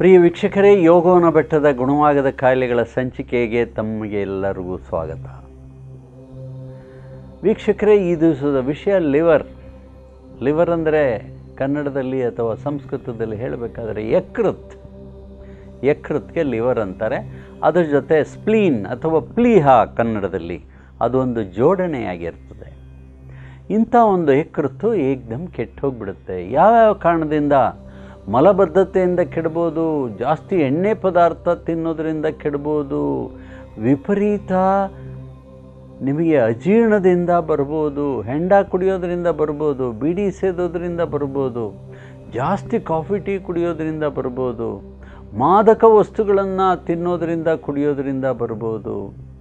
ಪ್ರಿಯ ವೀಕ್ಷಕರೇ ಯೋಗವನ ಬೆಟ್ಟದ ಗುಣವಾಗದ ಕಾಯಿಲೆಗಳ ಸಂಚಿಕೆಗೆ ತಮಗೆ ಎಲ್ಲರಿಗೂ ಸ್ವಾಗತ ವೀಕ್ಷಕರೇ ಈ ದಿವಸದ ವಿಷಯ ಲಿವರ್ ಲಿವರ್ ಅಂದರೆ ಕನ್ನಡದಲ್ಲಿ ಅಥವಾ ಸಂಸ್ಕೃತದಲ್ಲಿ ಹೇಳಬೇಕಾದ್ರೆ ಯಕೃತ್ ಯಕೃತ್ಗೆ ಲಿವರ್ ಅಂತಾರೆ ಅದ್ರ ಜೊತೆ ಸ್ಪ್ಲೀನ್ ಅಥವಾ ಪ್ಲೀಹ ಕನ್ನಡದಲ್ಲಿ ಅದೊಂದು ಜೋಡಣೆಯಾಗಿರ್ತದೆ ಇಂಥ ಒಂದು ಯಕೃತ್ತು ಏಕ್ದಮ್ ಕೆಟ್ಟು ಹೋಗ್ಬಿಡುತ್ತೆ ಯಾವ್ಯಾವ ಕಾರಣದಿಂದ ಮಲಬದ್ಧತೆಯಿಂದ ಕೆಡ್ಬೋದು ಜಾಸ್ತಿ ಎಣ್ಣೆ ಪದಾರ್ಥ ತಿನ್ನೋದ್ರಿಂದ ಕೆಡ್ಬೋದು ವಿಪರೀತ ನಿಮಗೆ ಅಜೀರ್ಣದಿಂದ ಬರ್ಬೋದು ಹೆಂಡ ಕುಡಿಯೋದ್ರಿಂದ ಬರ್ಬೋದು ಬೀಡಿ ಸೇದೋದ್ರಿಂದ ಬರ್ಬೋದು ಜಾಸ್ತಿ ಕಾಫಿ ಟೀ ಕುಡಿಯೋದ್ರಿಂದ ಬರ್ಬೋದು ಮಾದಕ ವಸ್ತುಗಳನ್ನು ತಿನ್ನೋದ್ರಿಂದ ಕುಡಿಯೋದ್ರಿಂದ ಬರ್ಬೋದು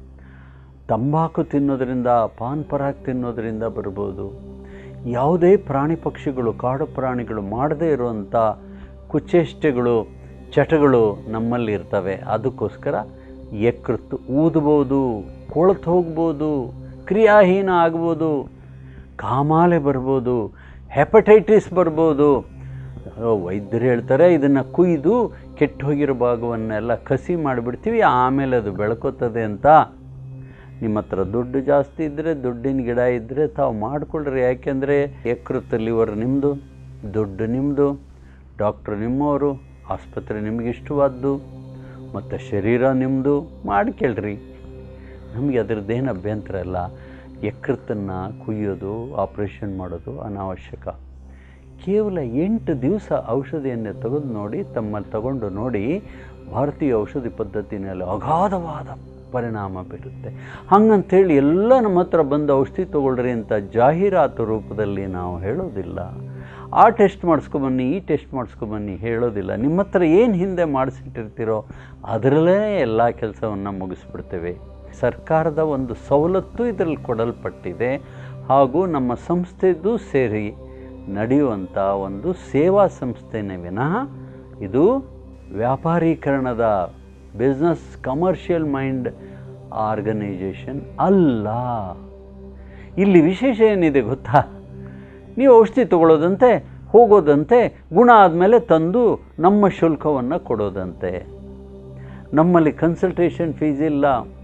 ತಂಬಾಕು ತಿನ್ನೋದ್ರಿಂದ ಪಾನ್ ಪರಾಗ್ ತಿನ್ನೋದ್ರಿಂದ ಬರ್ಬೋದು ಯಾವುದೇ ಪ್ರಾಣಿ ಪಕ್ಷಿಗಳು ಕಾಡು ಪ್ರಾಣಿಗಳು ಮಾಡದೇ ಇರುವಂಥ ಕುಚೇಷ್ಟೆಗಳು ಚಟಗಳು ನಮ್ಮಲ್ಲಿ ಇರ್ತವೆ ಅದಕ್ಕೋಸ್ಕರ ಯಕೃತ್ತು ಊದ್ಬೋದು ಕೊಳತು ಹೋಗ್ಬೋದು ಕ್ರಿಯಾಹೀನ ಆಗ್ಬೋದು ಕಾಮಾಲೆ ಬರ್ಬೋದು ಹೆಪಟೈಟಿಸ್ ಬರ್ಬೋದು ವೈದ್ಯರು ಹೇಳ್ತಾರೆ ಇದನ್ನು ಕುಯ್ದು ಕೆಟ್ಟು ಹೋಗಿರೋ ಭಾಗವನ್ನೆಲ್ಲ ಕಸಿ ಮಾಡಿಬಿಡ್ತೀವಿ ಆಮೇಲೆ ಅದು ಬೆಳ್ಕೋತದೆ ಅಂತ ನಿಮ್ಮ ಹತ್ರ ದುಡ್ಡು ಜಾಸ್ತಿ ಇದ್ದರೆ ದುಡ್ಡಿನ ಗಿಡ ಇದ್ದರೆ ತಾವು ಮಾಡಿಕೊಳ್ಳ್ರಿ ಯಾಕೆಂದರೆ ಯಕೃತ್ ಲಿವರ್ ನಿಮ್ಮದು ದುಡ್ಡು ನಿಮ್ಮದು ಡಾಕ್ಟ್ರು ನಿಮ್ಮವರು ಆಸ್ಪತ್ರೆ ನಿಮಗೆ ಇಷ್ಟವಾದ್ದು ಮತ್ತು ಶರೀರ ನಿಮ್ಮದು ಮಾಡ್ಕೊಳ್ರಿ ನಮಗೆ ಅದರದ್ದೇನು ಅಭ್ಯಂತರ ಇಲ್ಲ ಯಕೃತ್ತನ್ನು ಕುಯ್ಯೋದು ಆಪ್ರೇಷನ್ ಮಾಡೋದು ಅನಾವಶ್ಯಕ ಕೇವಲ ಎಂಟು ದಿವಸ ಔಷಧಿಯನ್ನೇ ತೆಗೆದು ನೋಡಿ ತಮ್ಮಲ್ಲಿ ತಗೊಂಡು ನೋಡಿ ಭಾರತೀಯ ಔಷಧಿ ಪದ್ಧತಿನಲ್ಲಿ ಅಗಾಧವಾದ ಪರಿಣಾಮ ಬೀರುತ್ತೆ ಹಂಗಂಥೇಳಿ ಎಲ್ಲ ನಮ್ಮ ಹತ್ರ ಬಂದು ಔಷಧಿ ತೊಗೊಳ್ರಿ ಅಂತ ಜಾಹೀರಾತು ರೂಪದಲ್ಲಿ ನಾವು ಹೇಳೋದಿಲ್ಲ ಆ ಟೆಸ್ಟ್ ಮಾಡಿಸ್ಕೊಬನ್ನಿ ಈ ಟೆಸ್ಟ್ ಮಾಡಿಸ್ಕೊಬನ್ನಿ ಹೇಳೋದಿಲ್ಲ ನಿಮ್ಮ ಹತ್ರ ಏನು ಹಿಂದೆ ಮಾಡಿಸಿಟ್ಟಿರ್ತೀರೋ ಅದರಲ್ಲೇ ಎಲ್ಲ ಕೆಲಸವನ್ನು ಮುಗಿಸ್ಬಿಡ್ತೇವೆ ಸರ್ಕಾರದ ಒಂದು ಸವಲತ್ತು ಇದರಲ್ಲಿ ಕೊಡಲ್ಪಟ್ಟಿದೆ ಹಾಗೂ ನಮ್ಮ ಸಂಸ್ಥೆದು ಸೇರಿ ನಡೆಯುವಂಥ ಒಂದು ಸೇವಾ ಸಂಸ್ಥೆನೇ ವಿನಃ ಇದು ವ್ಯಾಪಾರೀಕರಣದ ಬಿಸ್ನೆಸ್ ಕಮರ್ಷಿಯಲ್ ಮೈಂಡ್ ಆರ್ಗನೈಜೇಷನ್ ಅಲ್ಲ ಇಲ್ಲಿ ವಿಶೇಷ ಏನಿದೆ ಗೊತ್ತಾ ನೀವು ಔಷಧಿ ತಗೊಳ್ಳೋದಂತೆ ಹೋಗೋದಂತೆ ಗುಣ ಆದಮೇಲೆ ತಂದು ನಮ್ಮ ಶುಲ್ಕವನ್ನು ಕೊಡೋದಂತೆ ನಮ್ಮಲ್ಲಿ ಕನ್ಸಲ್ಟೇಷನ್ ಫೀಸ್ ಇಲ್ಲ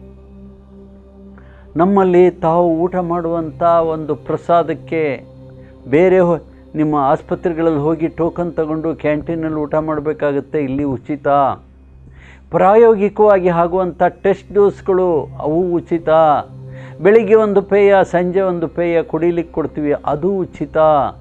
ನಮ್ಮಲ್ಲಿ ತಾವು ಊಟ ಮಾಡುವಂಥ ಒಂದು ಪ್ರಸಾದಕ್ಕೆ ಬೇರೆ ಹೊ- ನಿಮ್ಮ ಆಸ್ಪತ್ರೆಗಳಲ್ಲಿ ಹೋಗಿ ಟೋಕನ್ ತಗೊಂಡು ಕ್ಯಾಂಟೀನಲ್ಲಿ ಊಟ ಮಾಡಬೇಕಾಗುತ್ತೆ ಇಲ್ಲಿ ಉಚಿತ ಪ್ರಾಯೋಗಿಕವಾಗಿ ಆಗುವಂಥ ಟೆಸ್ಟ್ ಡೋಸ್ಗಳು ಅವು ಉಚಿತ ಬೆಳಿಗ್ಗೆ ಒಂದು ಪೇಯ ಸಂಜೆ ಒಂದು ಪೇಯ ಕುಡಿಲಿಕ್ಕೆ ಕೊಡ್ತೀವಿ ಅದು ಉಚಿತ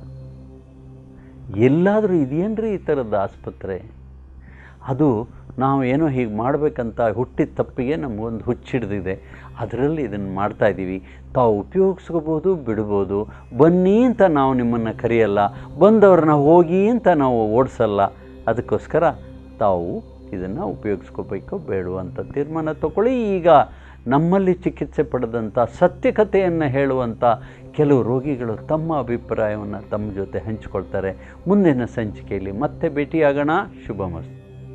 ಎಲ್ಲಾದರೂ ಇದೆಯೇನ್ರಿ ಈ ಥರದ ಆಸ್ಪತ್ರೆ ಅದು ನಾವು ಏನೋ ಹೀಗೆ ಮಾಡಬೇಕಂತ ಹುಟ್ಟಿದ ತಪ್ಪಿಗೆ ನಮಗೊಂದು ಹುಚ್ಚಿಡ್ದಿದೆ ಅದರಲ್ಲಿ ಇದನ್ನು ಮಾಡ್ತಾ ಇದ್ದೀವಿ ತಾವು ಉಪಯೋಗಿಸ್ಕೋಬೋದು ಬಿಡ್ಬೋದು ಬನ್ನಿ ಅಂತ ನಾವು ನಿಮ್ಮನ್ನು ಕರೆಯಲ್ಲ ಬಂದವ್ರನ್ನ ಹೋಗಿ ಅಂತ ನಾವು ಓಡಿಸಲ್ಲ ಅದಕ್ಕೋಸ್ಕರ ತಾವು ಇದನ್ನು ಉಪಯೋಗಿಸ್ಕೋಬೇಕು ಬೇಡ ಅಂತ ತೀರ್ಮಾನ ತಗೊಳ್ಳಿ ಈಗ ನಮ್ಮಲ್ಲಿ ಚಿಕಿತ್ಸೆ ಪಡೆದಂಥ ಸತ್ಯಕತೆಯನ್ನು ಹೇಳುವಂಥ ಕೆಲವು ರೋಗಿಗಳು ತಮ್ಮ ಅಭಿಪ್ರಾಯವನ್ನು ತಮ್ಮ ಜೊತೆ ಹಂಚಿಕೊಳ್ತಾರೆ ಮುಂದಿನ ಸಂಚಿಕೆಯಲ್ಲಿ ಮತ್ತೆ ಭೇಟಿಯಾಗೋಣ ಶುಭಮಸ್ತು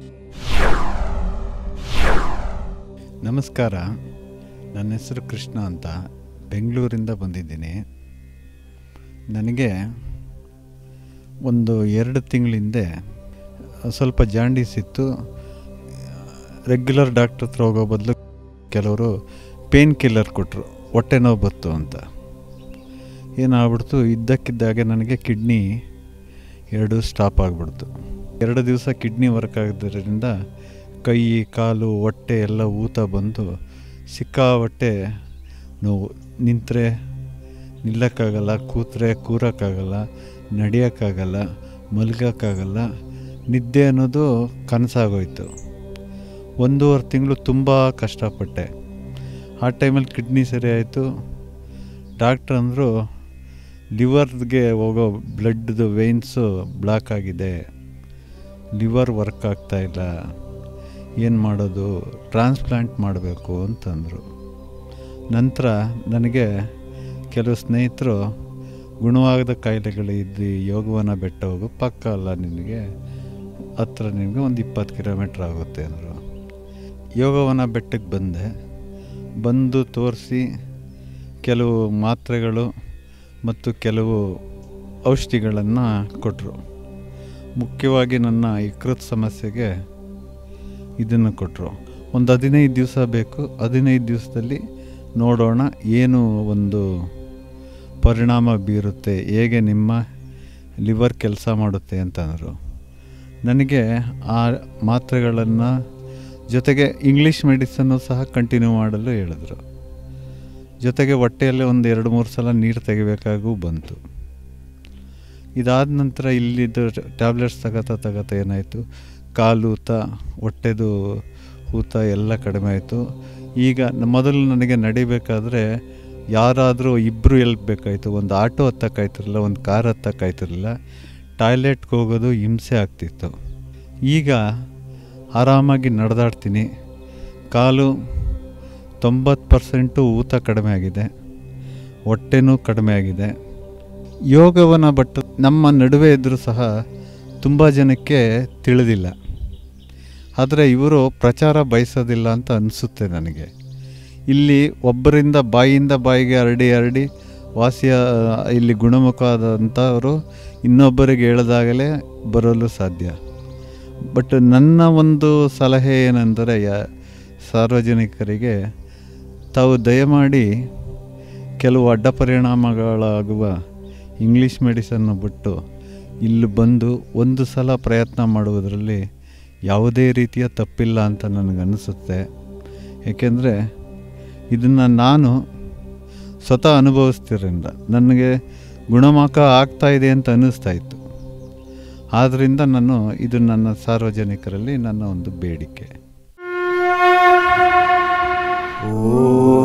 ನಮಸ್ಕಾರ ನನ್ನ ಹೆಸರು ಕೃಷ್ಣ ಅಂತ ಬೆಂಗಳೂರಿಂದ ಬಂದಿದ್ದೀನಿ ನನಗೆ ಒಂದು ಎರಡು ತಿಂಗಳ ಹಿಂದೆ ಸ್ವಲ್ಪ ಜಾಂಡೀಸ್ ಇತ್ತು ರೆಗ್ಯುಲರ್ ಡಾಕ್ಟ್ರ್ ಹತ್ರ ಹೋಗೋ ಬದಲು ಕೆಲವರು ಪೇನ್ ಕಿಲ್ಲರ್ ಕೊಟ್ಟರು ಹೊಟ್ಟೆ ನೋವು ಬತ್ತು ಅಂತ ಏನಾಗ್ಬಿಡ್ತು ಇದ್ದಕ್ಕಿದ್ದಾಗೆ ನನಗೆ ಕಿಡ್ನಿ ಎರಡು ಸ್ಟಾಪ್ ಆಗಿಬಿಡ್ತು ಎರಡು ದಿವಸ ಕಿಡ್ನಿ ವರ್ಕ್ ಆಗಿದ್ದರಿಂದ ಕೈ ಕಾಲು ಹೊಟ್ಟೆ ಎಲ್ಲ ಊತ ಬಂದು ಸಿಕ್ಕಾಬಟ್ಟೆ ನೋವು ನಿಂತರೆ ನಿಲ್ಲಕ್ಕಾಗಲ್ಲ ಕೂತ್ರೆ ಕೂರೋಕ್ಕಾಗಲ್ಲ ನಡೆಯೋಕ್ಕಾಗಲ್ಲ ಮಲ್ಗೋಕ್ಕಾಗಲ್ಲ ನಿದ್ದೆ ಅನ್ನೋದು ಕನಸಾಗೋಯ್ತು ಒಂದೂವರೆ ತಿಂಗಳು ತುಂಬ ಕಷ್ಟಪಟ್ಟೆ ಆ ಟೈಮಲ್ಲಿ ಕಿಡ್ನಿ ಸರಿ ಆಯಿತು ಡಾಕ್ಟ್ರ್ ಅಂದರು ಲಿವರ್ಗೆ ಹೋಗೋ ಬ್ಲಡ್ದು ವೇನ್ಸು ಬ್ಲಾಕ್ ಆಗಿದೆ ಲಿವರ್ ವರ್ಕ್ ಆಗ್ತಾ ಇಲ್ಲ ಏನು ಮಾಡೋದು ಟ್ರಾನ್ಸ್ಪ್ಲಾಂಟ್ ಮಾಡಬೇಕು ಅಂತಂದರು ನಂತರ ನನಗೆ ಕೆಲವು ಸ್ನೇಹಿತರು ಗುಣವಾಗದ ಕಾಯಿಲೆಗಳು ಇದ್ದು ಯೋಗವನ ಬೆಟ್ಟ ಹೋಗು ಪಕ್ಕ ಅಲ್ಲ ನಿನಗೆ ಹತ್ರ ನಿನಗೆ ಒಂದು ಇಪ್ಪತ್ತು ಕಿಲೋಮೀಟ್ರ್ ಆಗುತ್ತೆ ಅಂದರು ಯೋಗವನ ಬೆಟ್ಟಕ್ಕೆ ಬಂದೆ ಬಂದು ತೋರಿಸಿ ಕೆಲವು ಮಾತ್ರೆಗಳು ಮತ್ತು ಕೆಲವು ಔಷಧಿಗಳನ್ನು ಕೊಟ್ಟರು ಮುಖ್ಯವಾಗಿ ನನ್ನ ಯಕೃತ್ ಸಮಸ್ಯೆಗೆ ಇದನ್ನು ಕೊಟ್ಟರು ಒಂದು ಹದಿನೈದು ದಿವಸ ಬೇಕು ಹದಿನೈದು ದಿವಸದಲ್ಲಿ ನೋಡೋಣ ಏನು ಒಂದು ಪರಿಣಾಮ ಬೀರುತ್ತೆ ಹೇಗೆ ನಿಮ್ಮ ಲಿವರ್ ಕೆಲಸ ಮಾಡುತ್ತೆ ಅಂತಂದರು ನನಗೆ ಆ ಮಾತ್ರೆಗಳನ್ನು ಜೊತೆಗೆ ಇಂಗ್ಲೀಷ್ ಮೆಡಿಸನ್ನು ಸಹ ಕಂಟಿನ್ಯೂ ಮಾಡಲು ಹೇಳಿದ್ರು ಜೊತೆಗೆ ಹೊಟ್ಟೆಯಲ್ಲೇ ಒಂದು ಎರಡು ಮೂರು ಸಲ ನೀರು ತೆಗಿಬೇಕಾಗೂ ಬಂತು ಇದಾದ ನಂತರ ಇಲ್ಲಿದ್ದು ಟ್ಯಾಬ್ಲೆಟ್ಸ್ ತಗೋತಾ ತಗೋತಾ ಏನಾಯಿತು ಕಾಲು ಊತ ಹೊಟ್ಟೆದು ಊತ ಎಲ್ಲ ಕಡಿಮೆ ಆಯಿತು ಈಗ ನ- ಮೊದಲು ನನಗೆ ನಡಿಬೇಕಾದ್ರೆ ಯಾರಾದರೂ ಇಬ್ಬರು ಬೇಕಾಯಿತು ಒಂದು ಆಟೋ ಹತ್ತಕ್ಕಾಯ್ತಿರಲಿಲ್ಲ ಒಂದು ಕಾರ್ ಹತ್ತಕ್ಕಾಯ್ತಿರಲಿಲ್ಲ ಟಾಯ್ಲೆಟ್ಗೆ ಹೋಗೋದು ಹಿಂಸೆ ಆಗ್ತಿತ್ತು ಈಗ ಆರಾಮಾಗಿ ನಡೆದಾಡ್ತೀನಿ ಕಾಲು ತೊಂಬತ್ತು ಪರ್ಸೆಂಟು ಊತ ಕಡಿಮೆ ಆಗಿದೆ ಹೊಟ್ಟೆನೂ ಕಡಿಮೆ ಆಗಿದೆ ಯೋಗವನ್ನು ಬಟ್ ನಮ್ಮ ನಡುವೆ ಇದ್ದರೂ ಸಹ ತುಂಬ ಜನಕ್ಕೆ ತಿಳಿದಿಲ್ಲ ಆದರೆ ಇವರು ಪ್ರಚಾರ ಬಯಸೋದಿಲ್ಲ ಅಂತ ಅನಿಸುತ್ತೆ ನನಗೆ ಇಲ್ಲಿ ಒಬ್ಬರಿಂದ ಬಾಯಿಯಿಂದ ಬಾಯಿಗೆ ಹರಡಿ ಹರಡಿ ವಾಸಿಯ ಇಲ್ಲಿ ಗುಣಮುಖವಾದಂಥವರು ಇನ್ನೊಬ್ಬರಿಗೆ ಹೇಳಿದಾಗಲೇ ಬರಲು ಸಾಧ್ಯ ಬಟ್ ನನ್ನ ಒಂದು ಸಲಹೆ ಏನೆಂದರೆ ಯ- ಸಾರ್ವಜನಿಕರಿಗೆ ತಾವು ದಯಮಾಡಿ ಕೆಲವು ಅಡ್ಡ ಪರಿಣಾಮಗಳಾಗುವ ಇಂಗ್ಲೀಷ್ ಮೆಡಿಸನ್ನು ಬಿಟ್ಟು ಇಲ್ಲಿ ಬಂದು ಒಂದು ಸಲ ಪ್ರಯತ್ನ ಮಾಡುವುದರಲ್ಲಿ ಯಾವುದೇ ರೀತಿಯ ತಪ್ಪಿಲ್ಲ ಅಂತ ನನಗನ್ನಿಸುತ್ತೆ ಏಕೆಂದರೆ ಇದನ್ನು ನಾನು ಸ್ವತಃ ಅನುಭವಿಸ್ತಿರಿಂದ ನನಗೆ ಗುಣಮುಖ ಆಗ್ತಾ ಇದೆ ಅಂತ ಅನ್ನಿಸ್ತಾ ಇತ್ತು ಆದ್ದರಿಂದ ನಾನು ಇದು ನನ್ನ ಸಾರ್ವಜನಿಕರಲ್ಲಿ ನನ್ನ ಒಂದು ಬೇಡಿಕೆ ಓ